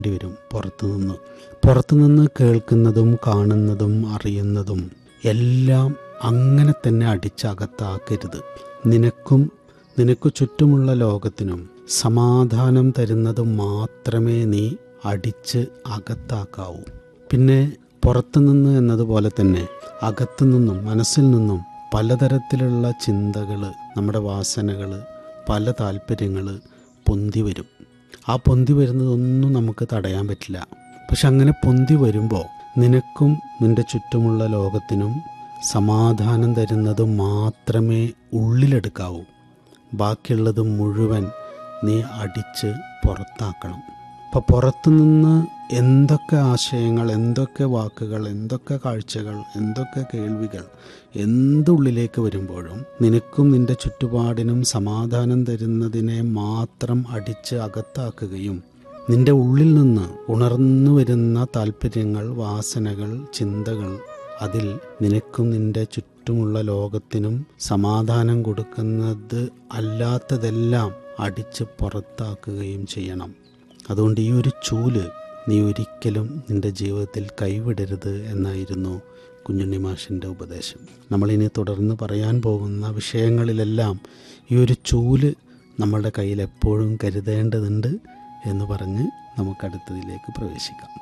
വരും പുറത്തുനിന്ന് പുറത്തുനിന്ന് കേൾക്കുന്നതും കാണുന്നതും അറിയുന്നതും എല്ലാം അങ്ങനെ തന്നെ അടിച്ചകത്താക്കരുത് നിനക്കും നിനക്കു ചുറ്റുമുള്ള ലോകത്തിനും സമാധാനം തരുന്നത് മാത്രമേ നീ അടിച്ച് അകത്താക്കാവൂ പിന്നെ പുറത്തുനിന്ന് എന്നതുപോലെ തന്നെ അകത്തു നിന്നും മനസ്സിൽ നിന്നും പലതരത്തിലുള്ള ചിന്തകൾ നമ്മുടെ വാസനകൾ പല താല്പര്യങ്ങൾ പൊന്തി വരും ആ പൊന്തി വരുന്നതൊന്നും നമുക്ക് തടയാൻ പറ്റില്ല പക്ഷെ അങ്ങനെ പൊന്തി വരുമ്പോൾ നിനക്കും നിന്റെ ചുറ്റുമുള്ള ലോകത്തിനും സമാധാനം തരുന്നത് മാത്രമേ ഉള്ളിലെടുക്കാവൂ ബാക്കിയുള്ളത് മുഴുവൻ നീ അടിച്ച് പുറത്താക്കണം അപ്പോൾ പുറത്തുനിന്ന് എന്തൊക്കെ ആശയങ്ങൾ എന്തൊക്കെ വാക്കുകൾ എന്തൊക്കെ കാഴ്ചകൾ എന്തൊക്കെ കേൾവികൾ എന്തുള്ളിലേക്ക് വരുമ്പോഴും നിനക്കും നിന്റെ ചുറ്റുപാടിനും സമാധാനം തരുന്നതിനെ മാത്രം അടിച്ച് അകത്താക്കുകയും നിന്റെ ഉള്ളിൽ നിന്ന് ഉണർന്നു വരുന്ന താല്പര്യങ്ങൾ വാസനകൾ ചിന്തകൾ അതിൽ നിനക്കും നിന്റെ ചുറ്റുമുള്ള ലോകത്തിനും സമാധാനം കൊടുക്കുന്നത് അല്ലാത്തതെല്ലാം അടിച്ച് പുറത്താക്കുകയും ചെയ്യണം അതുകൊണ്ട് ഈ ഒരു ചൂല് നീ ഒരിക്കലും നിന്റെ ജീവിതത്തിൽ കൈവിടരുത് എന്നായിരുന്നു കുഞ്ഞുണ്ണി മാഷിൻ്റെ ഉപദേശം നമ്മളിനി തുടർന്ന് പറയാൻ പോകുന്ന വിഷയങ്ങളിലെല്ലാം ഈ ഒരു ചൂല് നമ്മുടെ കയ്യിൽ എപ്പോഴും കരുതേണ്ടതുണ്ട് എന്ന് പറഞ്ഞ് നമുക്കടുത്തതിലേക്ക് പ്രവേശിക്കാം